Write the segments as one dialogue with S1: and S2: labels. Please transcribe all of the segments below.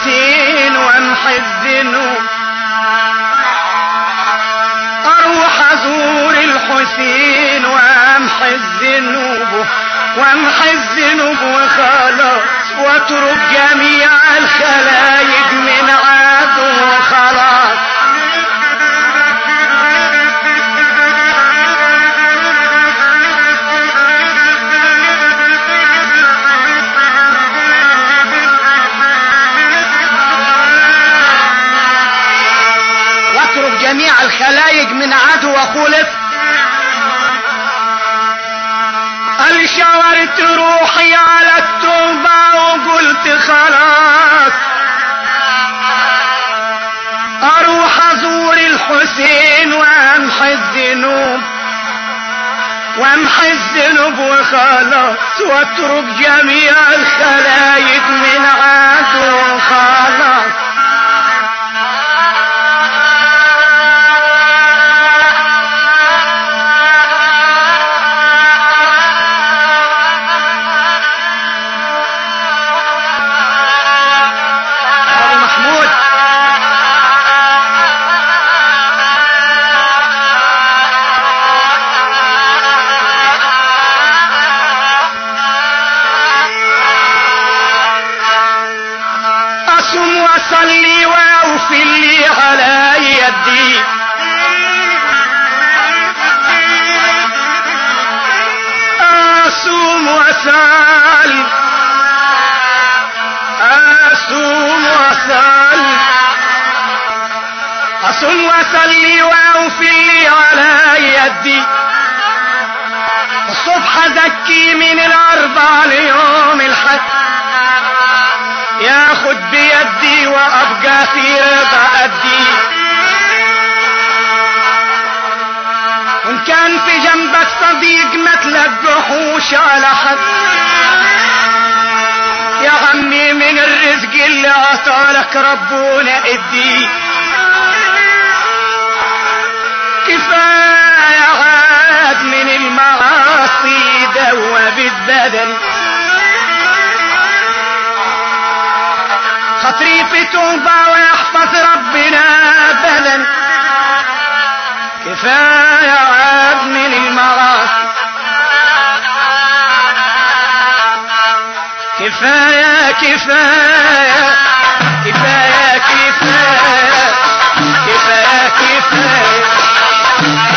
S1: الحسين وامحي الذنوب اروح ازور الحسين وامحي الذنوب وامحي الذنوب وخلاص واترك جميع الخلايق من عدو وخلاص واترك جميع الخلايق من عدو وخلف قال شاورت روحي على التوبة وقلت خلاص اروح ازور الحسين وامحي الذنوب وامحي الذنوب وخلاص واترك جميع الخلايق من عدو وخلاص ابو محمود اصوم واصلي واوفي اللي على يدي اصوم واصلي أصوم وأصلي أصوم وأصلي وأوفي على يدي الصبح أزكي من الأربع ليوم الحد ياخد بيدي وأبقى في رضا أدي وإن كان في جنبك صديق ما تلقحوش على حد يا عمي من الرزق اللي عطالك ربنا ادي كفاية عاد من المعاصي دوب البدن خطري في توبة ويحفظ ربنا بدن كفاية عاد من المعاصي كفاية كفاية كفاية كفاية كفاية كفاية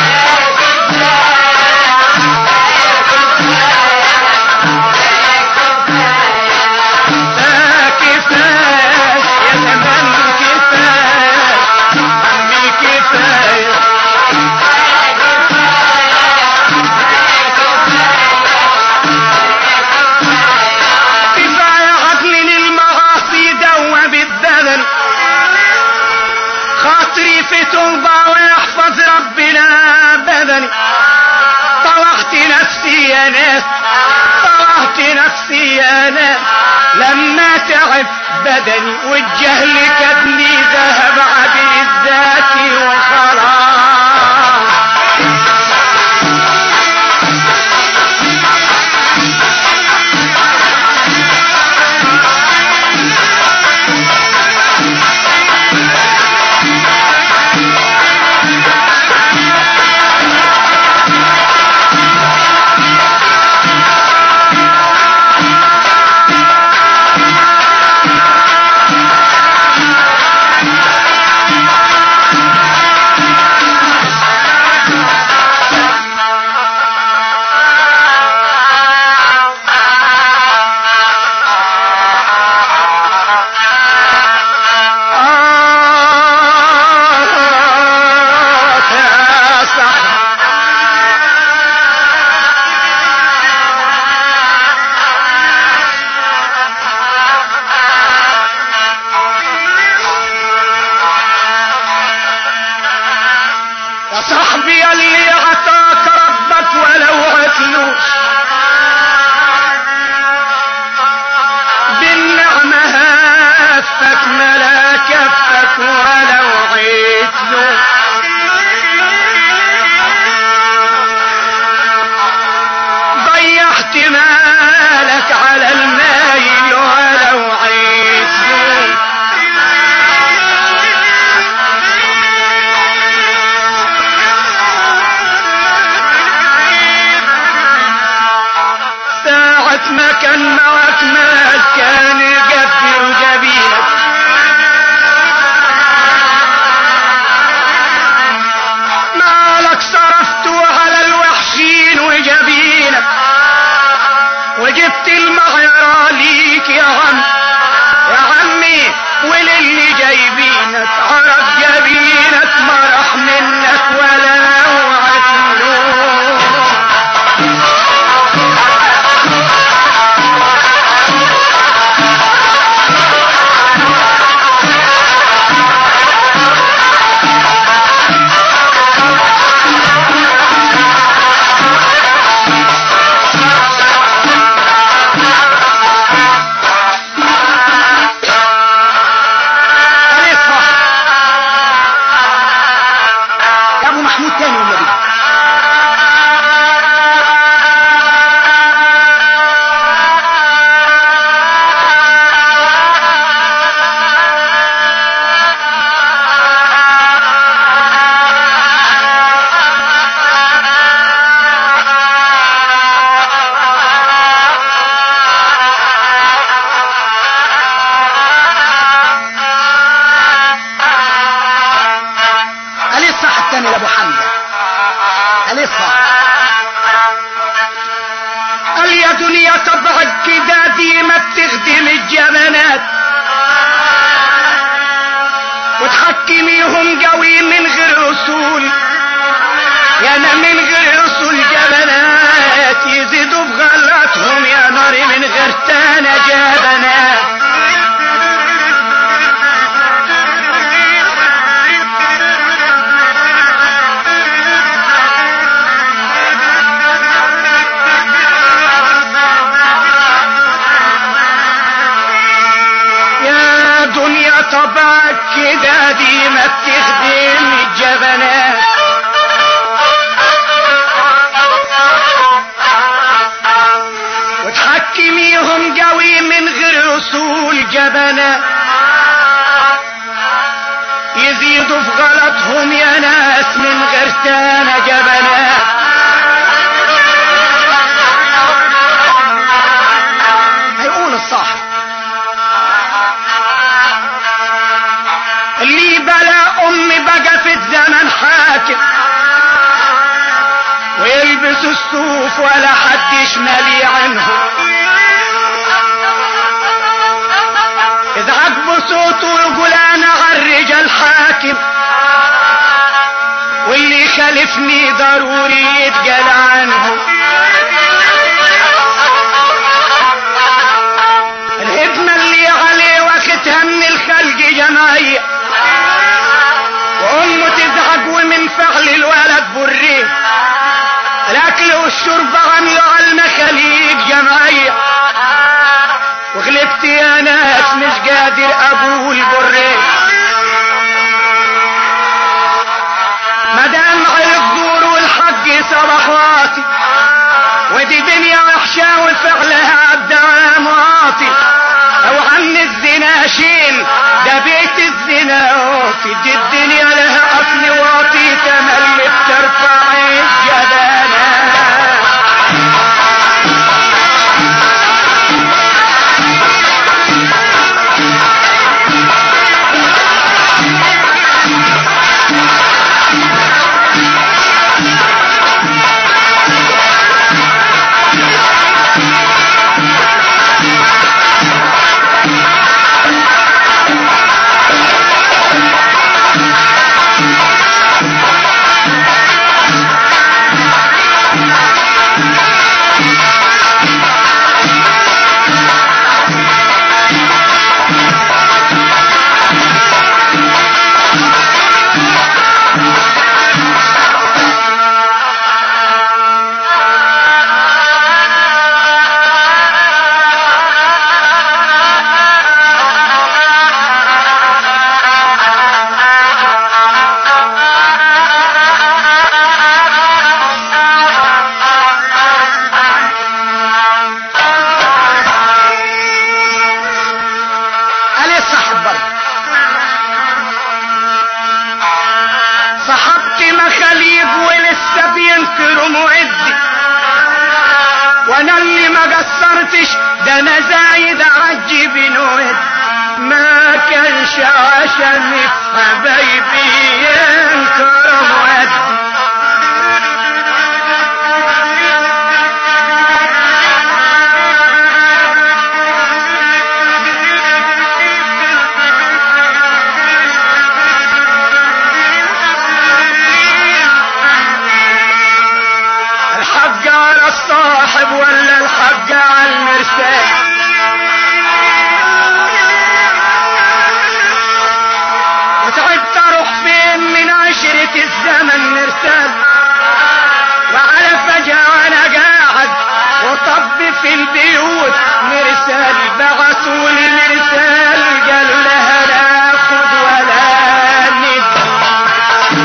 S1: كفاية يا زمان كفاية عمي كفاية كفاية عدل للمعاصي دوب الدلل خاطري في توبة ويحفظ ربنا بدني طلعت نفسي يا ناس طلعت نفسي يا ناس لما تعب بدني والجهل كدني ذهب عدل الذات وخلاص جبينك مكان معك ناس كان يقدر جبينك مالك صرفته على الوحشين وجبينك وجبت المغيرة ليك يا عم يا عمي وللي جايبينك عرف جبينك ما راح منك ولا وعد نور أنا اسمع يا ابو محمود تاني والنبي قال اصحى التاني لابو حمزه قال اصحى قال يا دنيا طبعك كده دي ما بتخدم الجبنات وتحكميهم قوي من غير اصول يا انا من غير اصول جبنات يزيدوا بغلطهم يا ناري من غير تانا جبنات يا دنيا طبعك كده دي ما بتخدم الجبنات وتحكميهم قوي من غير اصول جبنات يزيدوا في غلطهم يا ناس من غير تانا جبنات هيقول الصاحب اللي بلا ام بقى في الزمن حاكم ويلبس الصوف ولا حد مالي عنه اذا عجبه صوته يقول انا عالرجال حاكم واللي يخالفني ضروري يتقال عنه الهدمة اللي عليه واخدها من الخلق جماعية وامه تزعج ومن فعل الولد بريه الاكل والشرب عملوا على المخاليق جماعية وغلبت يا ناس مش قادر اقول بريه مدام عرف دور والحق صبح واطي ودي دنيا وحشة وفعلها عالدوام واطي لو عن الزنا شيل ده بيت الزنا واطي دي الدنيا لها اصل واطي تملك ترفع الجبانات قال ايه الصاحب برضه صحبت مخاليق ولسه بينكروا معدي وانا اللي ما قصرتش ده انا زايد عجب نود ما كانش عشان حبايبي ينكرم ودي الحق على الصاحب ولا الحق على المرسال وتعبت اروح فين من عشرة الزمن مرسال وعلى فجأة انا قاعد وطب في البيوت مرسال بعثوا لي مرسال قالوا لها لا خذ ولا ند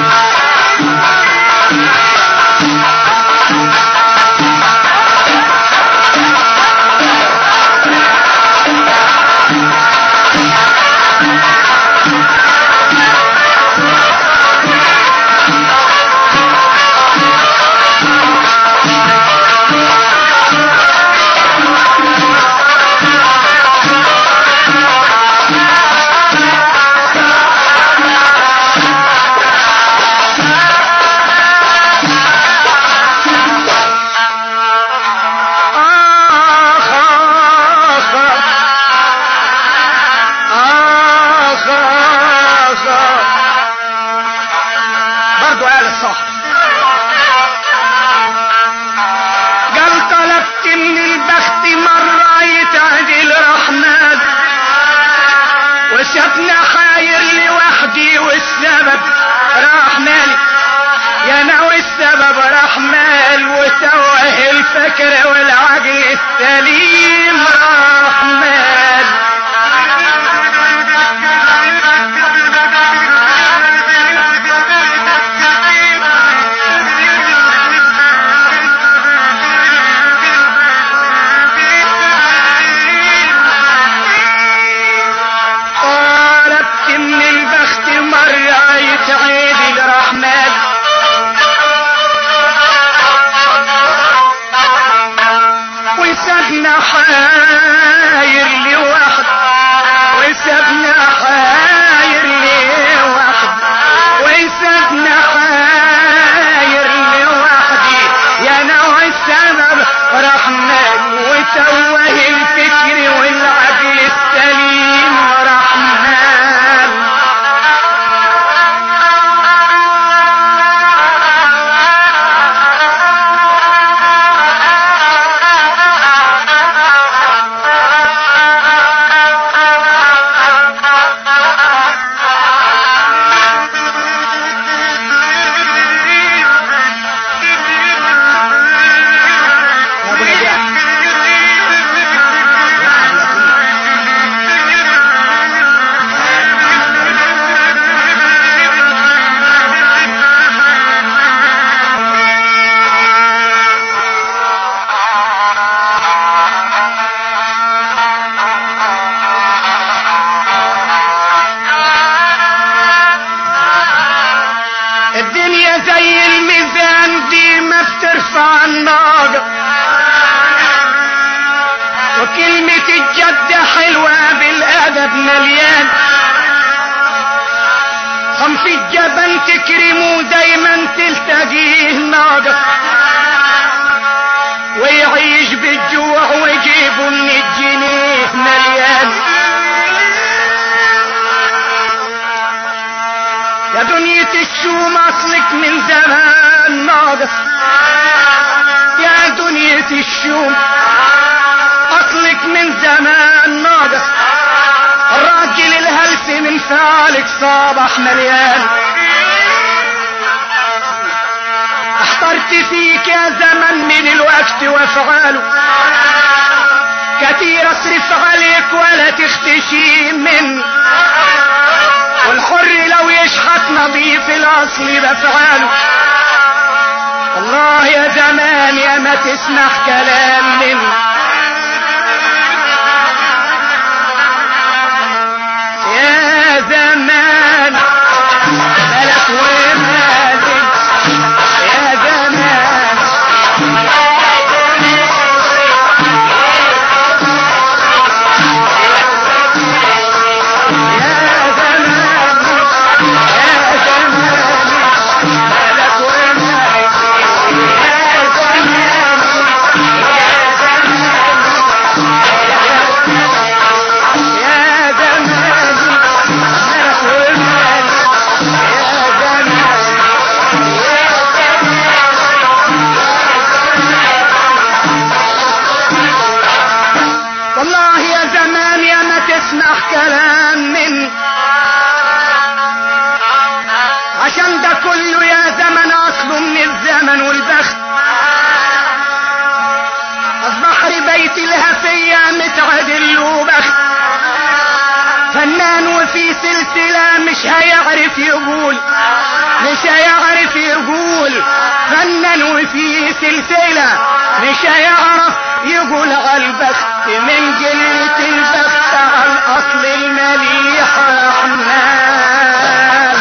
S1: آخ آخ آخ آخ برضو قال الصاحب قال طلبت من البخت مرة يتعدل رحمن وسابنا حاير لوحدي والسبب راح مالي يا ناوي السبب راح مال وتوه الفكر والعقل السليم راح مال طلبت من البخت مرة يتعيد الرحمن وسابنا حاير لوحد وسابنا حاير لوحد وسابنا حاير لوحدي يا نوع السبب رحمن وتوه الفكر والعقل السليم رحمن يا ابو نجاح الدنيا زي الميزان دي ما بترفع الناقة وكلمة الجد حلوة بالأدب مليان صنف الجبل تكرمه دايما تلتقيه ناقة ويعيش بالجوع ويجيبه من الجنيه مليان يا دنيا الشوم اصلك من زمان ناقص يا دنيا الشوم اصلك من زمان ناقص الراجل الهلس من فعلك صابح مليان احترت فيك يا زمن من الوقت وافعاله كتير اصرف عليك ولا تختشي مني والحر لو يشحت نظيف الاصل بفعاله الله يا زمان يا ما تسمح كلام مني يا زمان ملك ومالك يا زمان اسمع كلام مني عشان ده كله يا زمن اصله من الزمن والبخت البحر بيت الهفية متعدل وبخت فنان وفي سلسلة مش هيعرف يقول مش هيعرف يقول فنان وفي سلسلة مش هيعرف يقول على البخت من جنة البخت على الأصل المليح رحمن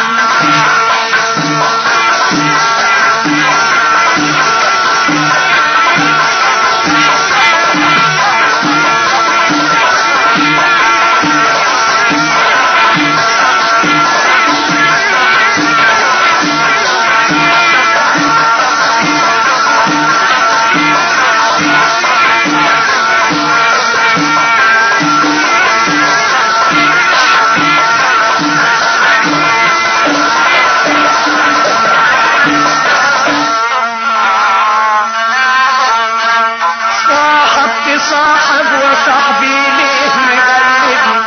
S1: صاحبت صاحب وصاحبي ليه مغلبني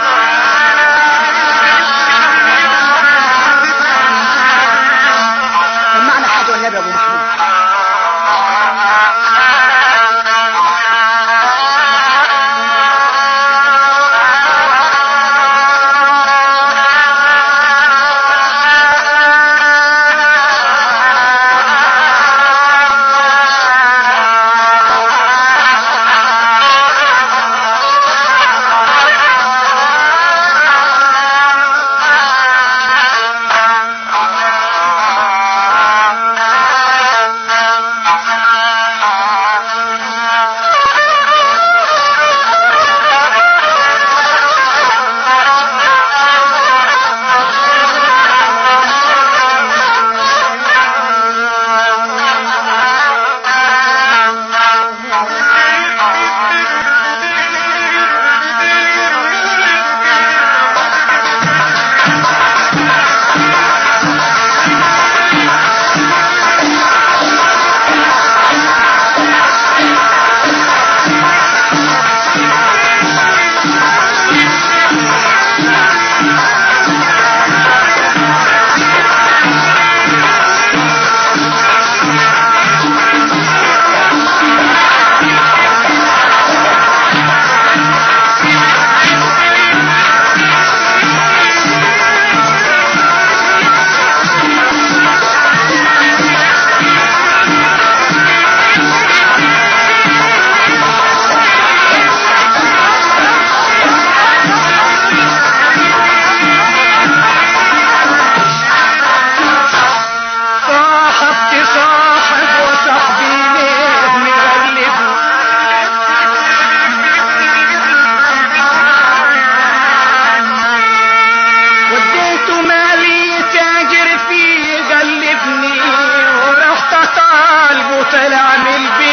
S1: سمعنا حاجة والنبي يا ابو محمود صاحبت صاحب وصاحبي ليه مغلبني وديته مالي تاجر فيه قلبني ورحت طالبه طلع من البيت